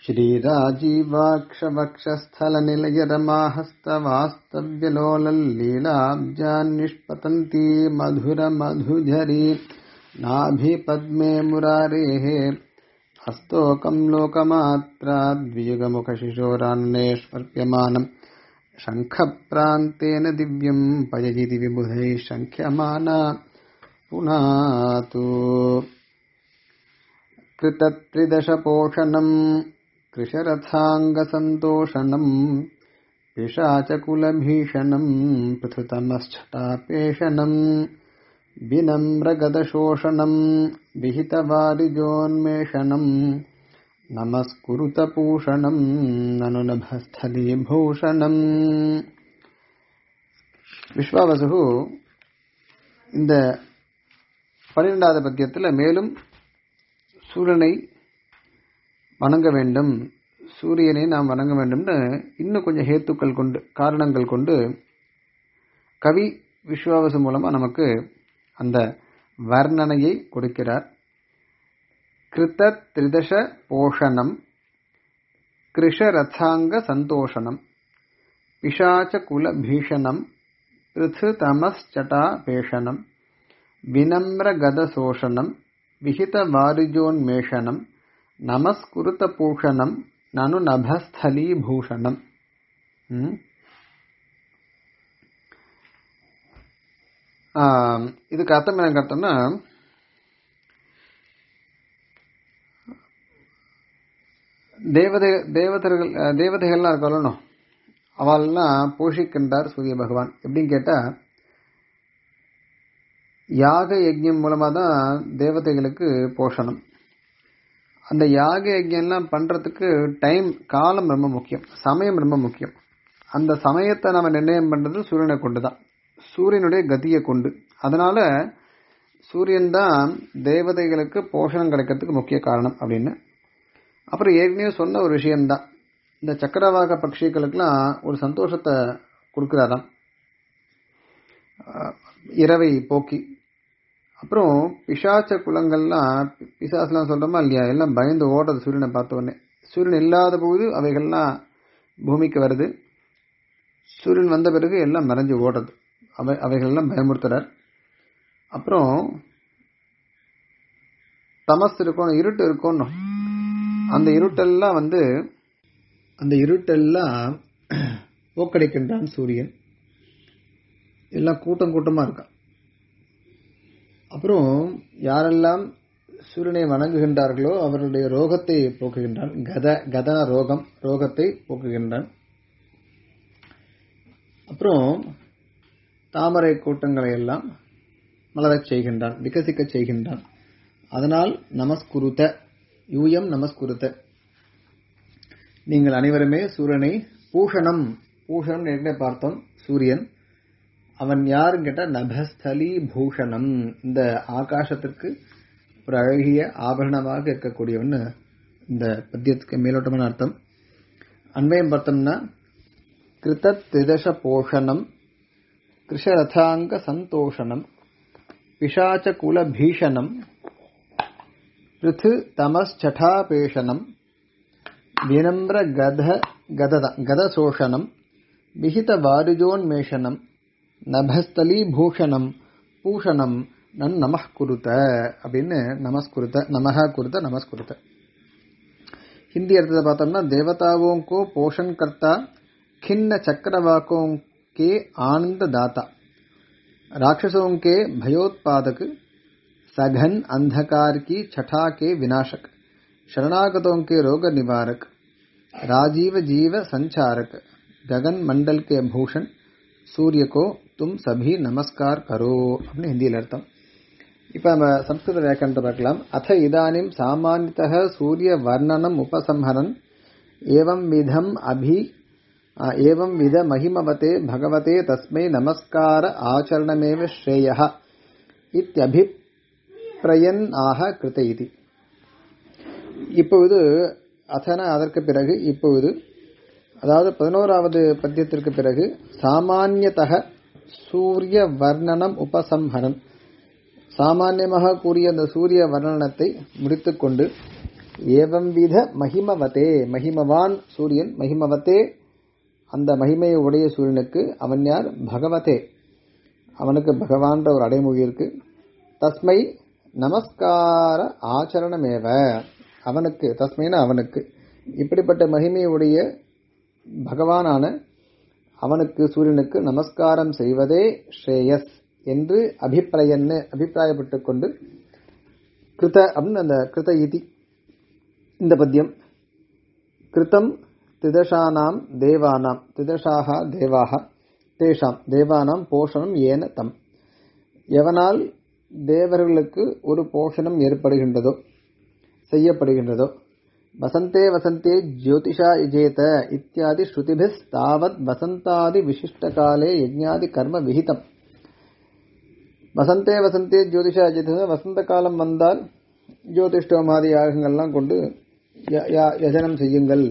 श्रीराजीवाक्षवक्षस्थलनिलयरमाहस्तवास्तव्यलोलल्लीलाब्जान्निष्पतन्ती मधुरमधुझरी नाभिपद्मे मुरारेः हस्तोकं लोकमात्राद्वियुगमुखशिशोरान्नेष्वर्प्यमानम् शङ्खप्रान्तेन दिव्यम् पयजिति विबुधैः शङ्ख्यमाना पुनातु कृतत्रिदशपोषणम् कृशरथाङ्गसन्तोषणम् पिशाचकुलभीषणम् पृथुतमश्चटापेषणम् विनम्रगदशोषणम् विहितवारिजोन्मेषणम् நமஸ்குருதபூஷணம் நனுநபஸ்தலீபூஷணம் விஸ்வாவசு இந்த பன்னிரெண்டாவது பத்தியத்தில் மேலும் சூரியனை வணங்க வேண்டும் சூரியனை நாம் வணங்க வேண்டும்னு இன்னும் கொஞ்சம் ஹேத்துக்கள் கொண்டு காரணங்கள் கொண்டு கவி விஸ்வாவசு மூலமா நமக்கு அந்த வர்ணனையை கொடுக்கிறார் கிருத்த திரிதச போஷணம் கிருஷரதாங்க சந்தோஷணம் பிஷாச்ச குல பீஷணம் பிருத்து தமஸ்சட்டா பேஷணம் வினம்ர கதசோஷணம் விஹித வாரிஜோன்மேஷணம் நமஸ்குருத பூஷணம் நனு நபஸ்தலீபூஷணம் இதுக்கு அர்த்தம் என்ன அர்த்தம்னா தேவதை தேவதர்கள் தேவதைகள்லாம் இருக்கணும் அவள்லாம் போஷிக்கின்றார் சூரிய பகவான் எப்படின்னு கேட்டா யாக யஜ்யம் மூலமா தான் தேவதைகளுக்கு போஷணம் அந்த யாக யஜ்யம்லாம் பண்றதுக்கு டைம் காலம் ரொம்ப முக்கியம் சமயம் ரொம்ப முக்கியம் அந்த சமயத்தை நம்ம நிர்ணயம் பண்றது சூரியனை கொண்டு தான் சூரியனுடைய கதியை கொண்டு அதனால சூரியன் தான் தேவதைகளுக்கு போஷணம் கிடைக்கிறதுக்கு முக்கிய காரணம் அப்படின்னு அப்புறம் ஏற்கனவே சொன்ன ஒரு விஷயம்தான் இந்த சக்கரவாக பட்சிகளுக்கெல்லாம் ஒரு சந்தோஷத்தை கொடுக்குறாராம் இரவை போக்கி அப்புறம் பிசாச்ச குலங்கள்லாம் பிசாசுலாம் சொல்றோமா இல்லையா எல்லாம் பயந்து ஓடுறது சூரியனை பார்த்த உடனே சூரியன் இல்லாத போது அவைகள்லாம் பூமிக்கு வருது சூரியன் வந்த பிறகு எல்லாம் மறைஞ்சு ஓடுறது அவை அவைகள்லாம் பயமுறுத்துறார் அப்புறம் தமஸ் இருக்கணும் இருட்டு இருக்கணும் அந்த இருட்டெல்லாம் வந்து அந்த இருட்டெல்லாம் போக்கடைக்கின்றான் சூரியன் எல்லாம் கூட்டம் கூட்டமா இருக்கான் அப்புறம் யாரெல்லாம் சூரியனை வணங்குகின்றார்களோ அவர்களுடைய ரோகத்தை போக்குகின்றான் கத கதன ரோகம் ரோகத்தை போக்குகின்றான் அப்புறம் தாமரை கூட்டங்களை எல்லாம் மலரச் செய்கின்றான் விகசிக்க செய்கின்றான் அதனால் நமஸ்குருத்த யூயம் நமஸ்குருத்த நீங்கள் அனைவருமே சூரியனை பூஷணம் பூஷணம் ஏற்கனவே பார்த்தோம் சூரியன் அவன் யாருன்னு கேட்டா நபஸ்தலி பூஷணம் இந்த ஆகாசத்திற்கு ஒரு அழகிய ஆபரணமாக இருக்கக்கூடியவன் இந்த பத்தியத்துக்கு மேலோட்டமான அர்த்தம் அன்வயம் பார்த்தோம்னா கிருத்த திரிதச போஷணம் கிருஷரதாங்க சந்தோஷணம் பிசாச்ச குல பீஷணம் பிருத்து தமஸ்சட்டாபேஷணம் வினம்ர கத கதத கதசோஷணம் விஹித வாரிஜோன்மேஷனம் நபஸ்தலி பூஷணம் பூஷணம் நன் நமः குருத்த அப்படின்னு நமஸ்குருத்த நமஹ குருத்த நமஸ்குருத்த हिंदी अर्थத்தை பார்த்தோம்னா देवताओं को पोषण करता खिन्न चक्रवाकों के आनंद दाता राक्षसों के भयोत्पादक सघन अंधकार की छठा के विनाशक शरणागतों के रोग निवारक राजीव जीव संचारक गगन मंडल के भूषण सूर्य को तुम सभी नमस्कार करो अपने हिंदी अर्थम இப்ப நம்ம சம்ஸ்கிருத வியாக்கரணத்தை பார்க்கலாம் அத இதானிம் சாமானியத்தः சூரிய வர்ணனம் உபசம்ஹரன் ஏவம் விதம் அபி ஏவம் வித மகிமவதே பகவதே தஸ்மை நமஸ்கார ஆச்சரணமேவ ஸ்ரேயः இத்தியபிப்ரயன் ஆக கிருத இது இப்பொழுது அத்தன அதற்கு பிறகு இப்பொழுது அதாவது பதினோராவது பத்தியத்திற்கு பிறகு சாமானியத்தக சூரிய வர்ணனம் உபசம்ஹரன் சாமானியமாக கூறிய அந்த சூரிய வர்ணனத்தை முடித்துக்கொண்டு ஏவம் வித மகிமவதே மகிமவான் சூரியன் மகிமவத்தே அந்த மகிமையை உடைய சூரியனுக்கு அவன் யார் பகவதே அவனுக்கு பகவான்ற ஒரு அடைமொழி இருக்கு தஸ்மை நமஸ்கார ஆச்சரணமேவ அவனுக்கு தஸ்மைனா அவனுக்கு இப்படிப்பட்ட மகிமையுடைய பகவானான அவனுக்கு சூரியனுக்கு நமஸ்காரம் செய்வதே ஸ்ரேயஸ் என்று அபிப்பிராயன்னு அபிப்பிராயப்பட்டுக் கொண்டு கிருத அப்படின்னு அந்த கிருத இதி இந்த பத்தியம் கிருத்தம் திதஷானாம் தேவானாம் திதஷாக தேவாக தேஷாம் தேவானாம் போஷணம் ஏன தம் எவனால் தேவர்களுக்கு ஒரு போஷணம் ஏற்படுகின்றதோ செய்யப்படுகின்றதோ வசந்தே வசந்தே ஜோதிஷா இஜேத இத்தியாதி ஸ்ருதிபிஸ் தாவத் வசந்தாதி விசிஷ்ட காலே யஜ்ஞாதி கர்ம விகிதம் வசந்தே வசந்தே ஜோதிஷா இஜேத வசந்த காலம் வந்தால் ஜோதிஷ்டோமாதி யாகங்கள்லாம் கொண்டு ய- ய- யஜனம் செய்யுங்கள்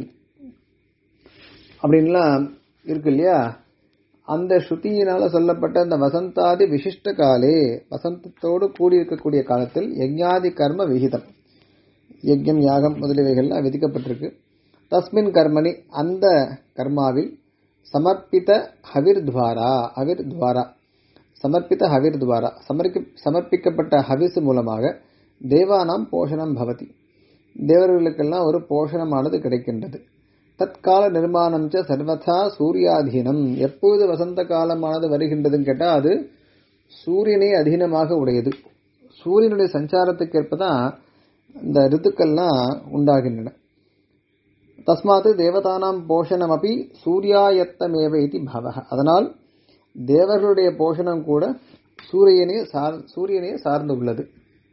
அப்படின்லாம் இருக்கு இல்லையா அந்த ஸ்ருதியினால சொல்லப்பட்ட அந்த வசந்தாதி விசிஷ்ட காலே வசந்தத்தோடு கூடியிருக்கக்கூடிய காலத்தில் யஜ்ஞாதி கர்ம விகிதம் யஜ்யம் யாகம் முதலியவைகள்லாம் விதிக்கப்பட்டிருக்கு தஸ்மின் கர்மணி அந்த கர்மாவில் சமர்ப்பித ஹவிர் துவாரா ஹவிர் துவாரா சமர்ப்பித ஹவிர் துவாரா சமர்ப்பி சமர்ப்பிக்கப்பட்ட ஹவிஸ் மூலமாக தேவானாம் போஷணம் பவதி தேவர்களுக்கெல்லாம் ஒரு போஷணமானது கிடைக்கின்றது தற்கால நிர்மாணம் ச சர்வதா சூரியாதீனம் எப்போது வசந்த காலமானது வருகின்றதுன்னு கேட்டால் அது சூரியனை அதீனமாக உடையது சூரியனுடைய சஞ்சாரத்துக்கு ஏற்பதான் இந்த ரித்துக்கள்லாம் உண்டாகின்றன தஸ்மாத் தேவதானாம் போஷணம் அப்படி சூர்யாயத்தமேவ இது பவக அதனால் தேவர்களுடைய போஷணம் கூட சூரியனே சார் சூரியனே சார்ந்து உள்ளது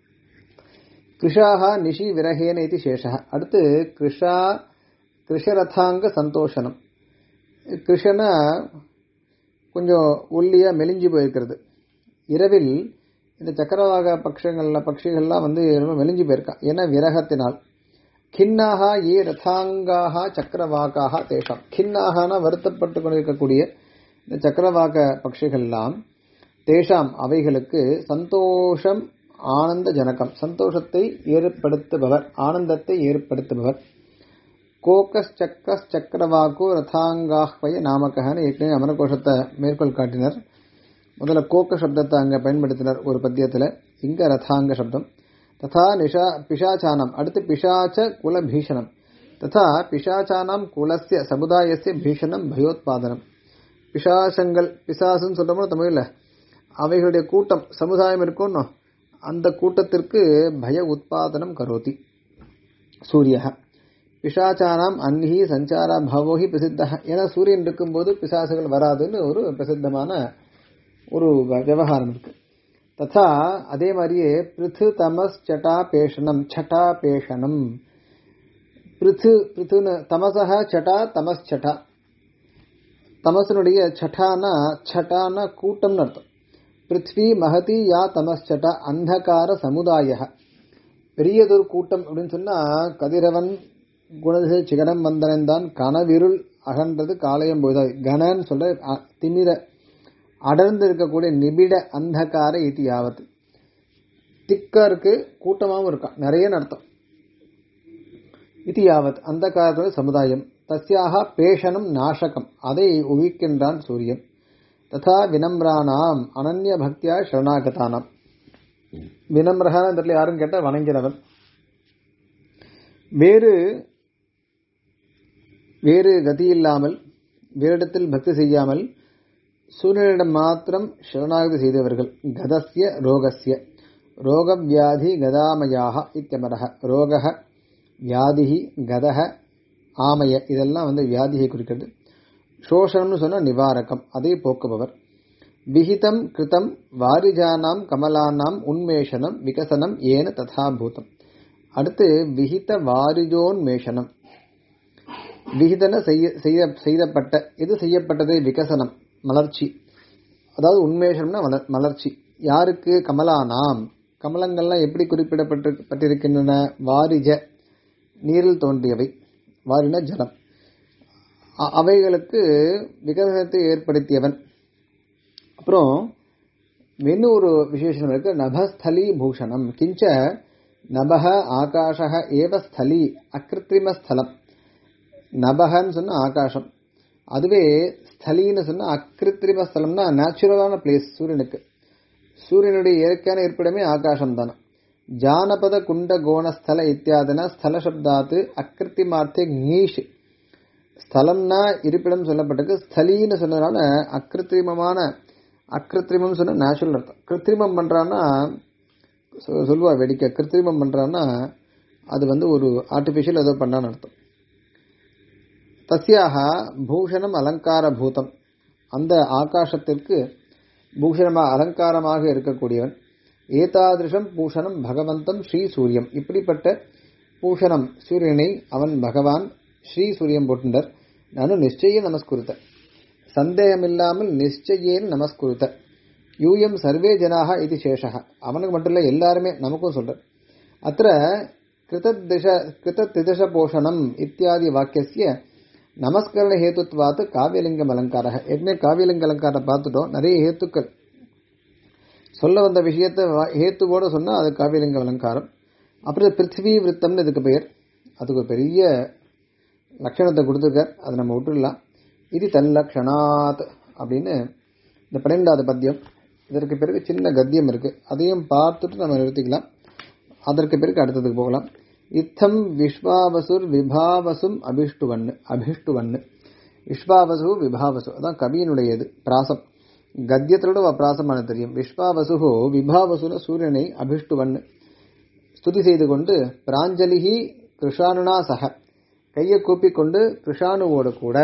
கிருஷாக நிஷி விரகேன இது சேஷக அடுத்து கிருஷா கிருஷரதாங்க சந்தோஷனம் கிருஷனா கொஞ்சம் ஒல்லியா மெலிஞ்சு போயிருக்கிறது இரவில் இந்த சக்கரவாக பட்சங்கள்ல பட்சிகள்லாம் வந்து ரொம்ப மெலிஞ்சு போயிருக்கான் ஏன்னா விரகத்தினால் கின்னாக ஏ ரதாங்காக சக்கரவாக்காக தேசம் கின்னாகனா வருத்தப்பட்டு கொண்டிருக்கக்கூடிய இந்த சக்கரவாக பட்சிகள்லாம் தேஷாம் அவைகளுக்கு சந்தோஷம் ஆனந்த ஜனகம் சந்தோஷத்தை ஏற்படுத்துபவர் ஆனந்தத்தை ஏற்படுத்துபவர் கோகஸ் சக்கஸ் சக்கரவாக்கு ரதாங்காஹ்வய நாமகன்னு ஏற்கனவே அமரகோஷத்தை மேற்கோள் காட்டினர் முதல்ல கோக்க சப்தத்தை அங்க பயன்படுத்தினர் ஒரு பத்தியத்துல இங்க ரதாங்க சப்தம் ததா நிஷா பிஷாச்சானம் அடுத்து பிஷாச்ச குல பீஷணம் ததா பிஷாச்சானாம் குலஸ்ய சமுதாயஸ்ய பீஷணம் பயோத்பாதனம் பிசாசங்கள் பிசாசுன்னு சொல்றோமோ தமிழ்ல அவைகளுடைய கூட்டம் சமுதாயம் இருக்கும்னோ அந்த கூட்டத்திற்கு பய உத்பாதனம் கரோதி சூரிய பிசாச்சானாம் அன்ஹி சஞ்சார பவோஹி பிரசித்த ஏன்னா சூரியன் இருக்கும்போது பிசாசுகள் வராதுன்னு ஒரு பிரசித்தமான ஒரு வ- விவகாரம் இருக்கு ததா அதே மாதிரியே பிருத்து தமஸ் சட்டா பேஷணம் சட்டா பேஷணம் பிருத்து பிருத்துன்னு தமசக சட்டா தமஸ் சட்டா தமசனுடைய சட்டானா சட்டானா கூட்டம்னு அர்த்தம் பிருத்வி மகதி யா தமஸ்சட்ட அந்தகார சமுதாய பெரியதொரு கூட்டம் அப்படின்னு சொன்னா கதிரவன் குணதிசை சிகரம் வந்தனன் கனவிருள் அகன்றது காலையம் போதாய் கனன்னு சொல்ற அ- திமிர அடர்ந்து இருக்கக்கூடிய நிபிட அந்தகார இது யாவத்து திக்கா இருக்கு கூட்டமாவும் இருக்கான் நிறைய அர்த்தம் இது யாவத் அந்த காலத்தோட சமுதாயம் தஸ்யாக பேஷனம் நாசகம் அதை உகிக்கின்றான் சூரியன் ததா வினம்ரானாம் அனன்ய பக்தியா சரணாகதானாம் வினம்ரகான இந்த இடத்துல யாரும் கேட்டா வணங்கினவன் வேறு வேறு கதி இல்லாமல் வேறிடத்தில் பக்தி செய்யாமல் சூரியனிடம் மாத்திரம் சரணாகதி செய்தவர்கள் கதஸ்ய ரோகஸ்ய ரோகவியாதி கதாமயாக இத்தியமரக ரோக வியாதிஹி கதக ஆமய இதெல்லாம் வந்து வியாதியை குறிக்கிறது சோஷனம்னு சொன்னா நிவாரகம் அதை போக்குபவர் விகிதம் கிருதம் வாரிஜானாம் கமலானாம் உன்மேஷனம் விகசனம் ஏன ததா பூதம் அடுத்து விகித வாரிஜோன்மேஷனம் விகிதன செய்ய செய்ய- செய்யப்பட்ட எது செய்யப்பட்டது விகசனம் மலர்ச்சி அதாவது உன்மேஷம்னா மலர் மலர்ச்சி யாருக்கு கமலானாம் கமலங்கள்லாம் எப்படி குறிப்பிடப்பட்டு பட்டிருக்கின்றன வாரிஜ நீரில் தோன்றியவை வாரின ஜலம் அ- அவைகளுக்கு விகசனத்தை ஏற்படுத்தியவன் அப்புறம் இன்னும் ஒரு விசேஷம் இருக்கு நபஸ்தலி பூஷணம் கிஞ்ச நபக ஆகாஷக ஏவ ஸ்தலி அக்கிருத்திரிம ஸ்தலம் நபகன்னு சொன்னா ஆகாசம் அதுவே ஸ்தலின்னு சொன்னா அக்கிருத்திரிம ஸ்தலம்னா நேச்சுரலான பிளேஸ் சூரியனுக்கு சூரியனுடைய இயற்கையான இருப்பிடமே ஆகாசம் தானே ஜானபத குண்ட கோணஸ்தல இத்தியாதன ஸ்தல சப்தாத்து அக்கிருத்திமார்த்தே ஞீஷ் ஸ்தலம்னா இருப்பிடம் சொல்லப்பட்டிருக்கு ஸ்தலின்னு சொன்னதுனால அக்கிருத்திரிமமான அக்கிருத்திரிமம் சொன்னா நேச்சுரல் அர்த்தம் கிருத்திரிமம் பண்றான்னா சொ- சொல்லுவா வெடிக்க கிருத்திரிமம் பண்றான்னா அது வந்து ஒரு ஆர்டிபிஷியல் ஏதோ பண்ணான்னு அர்த்தம் தஸ்யாக பூஷணம் அலங்கார பூதம் அந்த ஆகாசத்திற்கு பூஷணமா அலங்காரமாக இருக்கக்கூடியவன் ஏதாதிருஷம் பூஷணம் பகவந்தம் ஸ்ரீ சூரியம் இப்படிப்பட்ட பூஷணம் சூரியனை அவன் பகவான் ஸ்ரீ சூரியம் போட்டுண்டர் நானும் நிச்சய நமஸ்குருத்த சந்தேகமில்லாமல் நிச்சயேன நமஸ்குருத்த யூயம் சர்வே ஜனாக இது சேஷக அவனுக்கு மட்டும் இல்ல எல்லாருமே நமக்கும் சொல்ற அத்த கிருததிஷ கிருததிதஷ போஷணம் இத்தியாதி வாக்கியஸ்ய நமஸ்கரண ஹேத்துத்வாத்து காவியலிங்கம் அலங்காரக ஏற்கனவே காவியலிங்க அலங்காரம் பார்த்துட்டோம் நிறைய ஹேத்துக்கள் சொல்ல வந்த விஷயத்தை வா- ஹேத்துவோட சொன்னா அது காவியலிங்க அலங்காரம் அப்புறம் பிருத்திவி விருத்தம்னு இதுக்கு பெயர் அதுக்கு ஒரு பெரிய லட்சணத்தை கொடுத்துருக்கார் அதை நம்ம விட்டுடலாம் இது தல்லக்ஷணாத் அப்படின்னு இந்த பன்னிரெண்டாவது பத்தியம் இதற்கு பிறகு சின்ன கத்தியம் இருக்கு அதையும் பார்த்துட்டு நம்ம நிறுத்திக்கலாம் அதற்கு பிறகு அடுத்ததுக்கு போகலாம் இத்தம் விஸ்வாவசுர் விபாவசும் அபிஷ்டுவன்னு அபிஷ்டுவன்னு விஸ்வாவசு விபாவசு அதான் கவியினுடையது பிராசம் கத்தியத்தோட அவ பிராசமான தெரியும் விஸ்வாவசுகோ விபாவசுன சூரியனை அபிஷ்டுவன்னு ஸ்துதி செய்து கொண்டு பிராஞ்சலிகி கிருஷானுனா சக கையை கூப்பிக்கொண்டு கிருஷானுவோடு கூட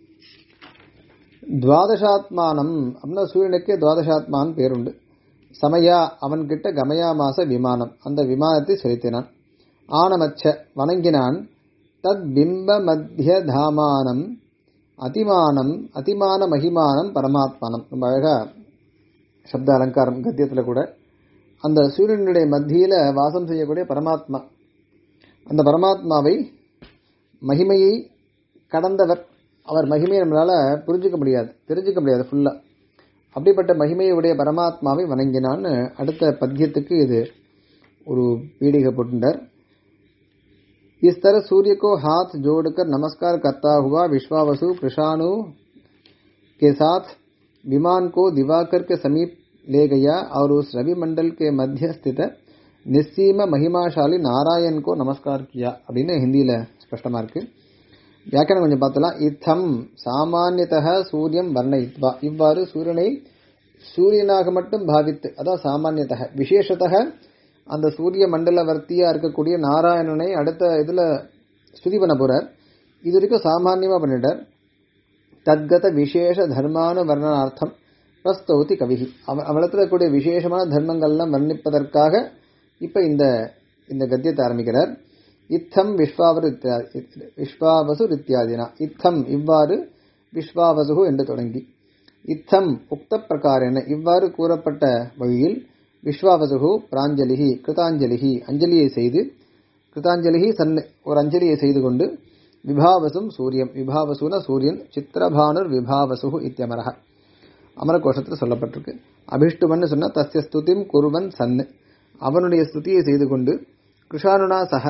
துவாதசாத்மானம் அப்படின்னா சூரியனுக்கே துவாதசாத்மான் பேருண்டு சமயா அவன்கிட்ட கமயா மாச விமானம் அந்த விமானத்தை செலுத்தினான் ஆனமச்ச வணங்கினான் தத் பிம்ப மத்திய தாமானம் அதிமானம் அதிமான மகிமானம் பரமாத்மானம் ரொம்ப அழகா சப்த அலங்காரம் கத்தியத்துல கூட அந்த சூரியனுடைய மத்தியில வாசம் செய்யக்கூடிய பரமாத்மா அந்த பரமாத்மாவை மகிமையை கடந்தவர் அவர் மகிமையை நம்மளால புரிஞ்சுக்க முடியாது தெரிஞ்சுக்க முடியாது ஃபுல்லா அப்படிப்பட்ட மகிமையுடைய பரமாத்மாவை வணங்கினான்னு அடுத்த பத்தியத்துக்கு இது ஒரு பீடிகை போட்டுட்டார் इस तरह सूर्य को हाथ जोड़कर नमस्कार करता हुआ विश्वावसु कृषाणु के साथ विमान को दिवाकर के समीप ले गया और उस रवि मंडल के मध्य स्थित நிச்சீம மகிமாசாலி நாராயண்கோ நமஸ்கார் கியா அப்படின்னு ஹிந்தியில ஸ்பஷ்டமா இருக்கு வியாக்கியானம் கொஞ்சம் பார்த்தலாம் இத்தம் சாமானியத்தக சூரியம் வர்ணயித்வா இவ்வாறு சூரியனை சூரியனாக மட்டும் பாவித்து அதான் சாமானியத்தக விசேஷத்தக அந்த சூரிய மண்டலவர்த்தியா இருக்கக்கூடிய நாராயணனை அடுத்த இதுல ஸ்துதி பண்ண போறார் இது வரைக்கும் சாமானியமா பண்ணிட்டார் தத்கத விசேஷ தர்மானு வர்ணனார்த்தம் பிரஸ்தௌதி கவிஹி அவ அவளத்துல இருக்கக்கூடிய விசேஷமான தர்மங்கள்லாம் வர்ணிப்பதற்காக இப்ப இந்த இந்த கத்தியத்தை ஆரம்பிக்கிறார் இத்தம் விஸ்வாவர் விஸ்வாவசு இத்தியாதினா இத்தம் இவ்வாறு விஸ்வாவசு என்று தொடங்கி இத்தம் உக்த பிரகாரேன இவ்வாறு கூறப்பட்ட வழியில் விஸ்வாவசுகு பிராஞ்சலிகி கிருதாஞ்சலிகி அஞ்சலியை செய்து கிருதாஞ்சலிகி சன் ஒரு அஞ்சலியை செய்து கொண்டு விபாவசும் சூரியம் விபாவசுன சூரியன் சித்திரபானுர் விபாவசு இத்தியமரக அமரகோஷத்தில் சொல்லப்பட்டிருக்கு அபிஷ்டுவன் சொன்ன தஸ்ய ஸ்துதிம் குருவன் சன்னு அவனுடைய ஸ்துதியை செய்து கொண்டு கிருஷானுனா சக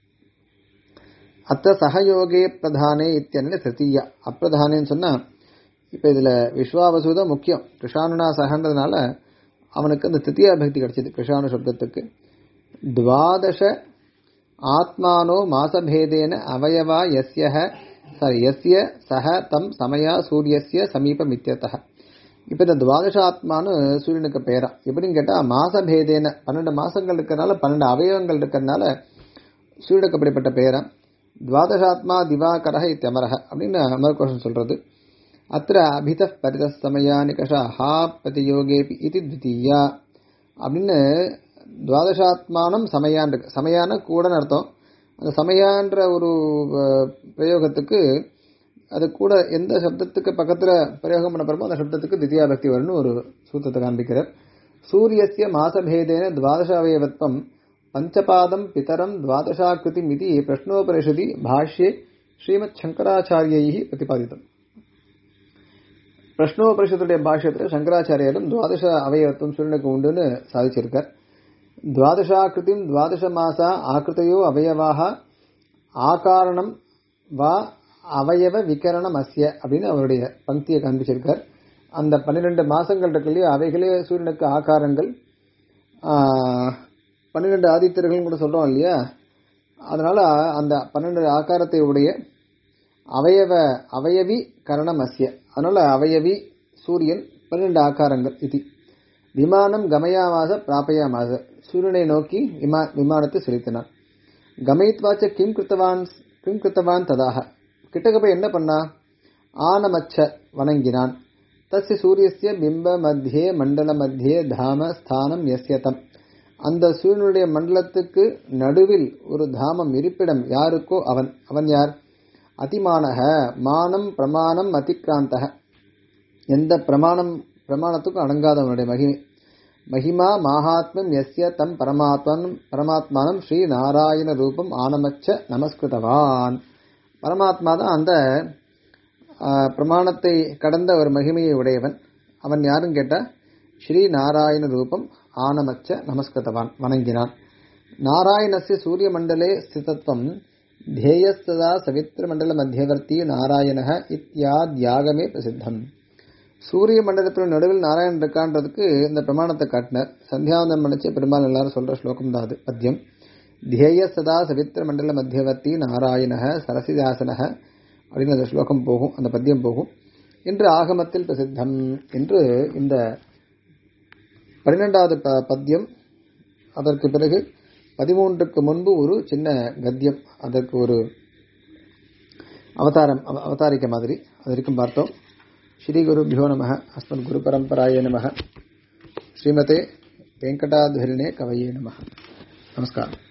அத்த சகயோகே பிரதானே இத்தியன திருத்தீயா அப்பிரதானேன்னு சொன்னா இப்ப இதுல விஸ்வாவசுதான் முக்கியம் கிருஷானுனா சகன்றதுனால அவனுக்கு அந்த திருத்தியா பக்தி கிடைச்சது கிருஷானு சப்தத்துக்கு துவாதச ஆத்மானோ மாசபேதேன அவயவா எஸ்ய சாரி எஸ்ய சக தம் சமயா சூரியஸ்ய சமீபம் இத்தியத்தக இப்ப இந்த துவாதச ஆத்மானு சூரியனுக்கு பெயரா எப்படின்னு கேட்டா மாசபேதேன பன்னெண்டு மாசங்கள் இருக்கிறதுனால பன்னெண்டு அவயவங்கள் இருக்கிறதுனால சூரியனுக்கு அப்படிப்பட்ட பெயரா துவாதசாத்மா திவாகரக இத்தியமரக அப்படின்னு அமரகோஷம் சொல்றது அத்த அபித பரித சமயா நிகஷா ஹா பிரதியோகேபி இது தித்தீயா அப்படின்னு துவாதசாத்மானம் சமயான் இருக்கு சமயான கூடன்னு அர்த்தம் அந்த சமயான்ற ஒரு அஹ், பிரயோகத்துக்கு அது கூட எந்த சப்தத்துக்கு பக்கத்துல பிரயோகம் பண்ண போறோமோ அந்த சப்தத்துக்கு தித்தியா பக்தி வரும்னு ஒரு சூத்திரத்தை காண்பிக்கிறார் சூரியஸ்ய மாசபேதேன துவாதச அவயவத்வம் பஞ்சபாதம் பிதரம் துவாதசாக்கிருதி மிதி பிரஷ்னோபனிஷதி பாஷ்யே ஸ்ரீமத் சங்கராச்சாரியை பிரதிபாதித்தம் பிரஷ்னோபரிஷத்துடைய பாஷ்யத்தில் சங்கராச்சாரியரும் துவாதச அவயவத்துவம் சூரியனுக்கு உண்டுன்னு சாதிச்சிருக்கார் துவாதசாக்கிருதிம் துவாதச மாசா ஆக்கிருத்தையோ அவயவாக ஆகாரணம் வா அவயவ விகரணம் அஸ்ய அப்படின்னு அவருடைய பங்கியை காண்பிச்சிருக்கார் அந்த பன்னிரெண்டு மாசங்கள் இருக்கு இல்லையா அவைகளே சூரியனுக்கு ஆகாரங்கள் பன்னிரெண்டு ஆதித்தர்கள் கூட சொல்றோம் இல்லையா அதனால அந்த பன்னெண்டு ஆகாரத்தை உடைய அவயவ அவயவி கரணம் அஸ்ய அதனால அவயவி சூரியன் பன்னிரெண்டு ஆகாரங்கள் இது விமானம் கமயாமாச பிராபயாமாச சூரியனை நோக்கி விமா விமானத்தை செலுத்தினான் கமயித்வாச்ச கிம் கிருத்தவான் கிம் கிருத்தவான் ததாக கிட்டக்க போய் என்ன பண்ணா ஆனமச்ச வணங்கினான் தஸ்ய சூரியஸ்ய பிம்ப மத்தியே மண்டல மத்தியே தாம ஸ்தானம் எஸ்யதம் அந்த சூரியனுடைய மண்டலத்துக்கு நடுவில் ஒரு தாமம் இருப்பிடம் யாருக்கோ அவன் அவன் யார் அதிமானக மானம் பிரமாணம் அதிக்ராந்தக எந்த பிரமாணம் பிரமாணத்துக்கும் அடங்காதவனுடைய மகிமை மகிமா மாஹாத்மியம் எஸ்ய தம் பரமாத்மன் பரமாத்மானம் ஸ்ரீ நாராயண ரூபம் ஆனமச்ச நமஸ்கிருதவான் பரமாத்மா தான் அந்த பிரமாணத்தை கடந்த ஒரு மகிமையை உடையவன் அவன் யாருன்னு கேட்டா ஸ்ரீ நாராயண ரூபம் ஆனமச்ச நமஸ்கிருதவான் வணங்கினான் நாராயணஸ்ய சூரிய மண்டலே ஸ்திதத்வம் தேயஸ்ததா சவித்திர மண்டல மத்தியவர்த்தி நாராயண இத்தியாத்யாகமே பிரசித்தம் சூரிய மண்டலத்தில் நடுவில் நாராயணன் இருக்கான்றதுக்கு இந்த பிரமாணத்தை காட்டினார் சந்தியாவந்தம் நினைச்ச பெருமாள் எல்லாரும் சொல்ற ஸ்லோகம் தான் அது பத்தியம் தேய சதா சவித்திர மண்டல மத்தியவர்த்தி நாராயண சரசிதாசன அப்படின்னு அந்த ஸ்லோகம் போகும் அந்த பத்தியம் போகும் என்று ஆகமத்தில் பிரசித்தம் என்று இந்த பன்னிரெண்டாவது பத்தியம் அதற்கு பிறகு பதிமூன்றுக்கு முன்பு ஒரு சின்ன கத்தியம் அதற்கு ஒரு அவதாரம் அவதாரிக்க மாதிரி அது வரைக்கும் பார்த்தோம் ஸ்ரீ குருபியோ நம அஸ்மத் குரு பரம்பராய நம ஸ்ரீமதே வெங்கடாத்வரிணே கவையே நம நமஸ்காரம்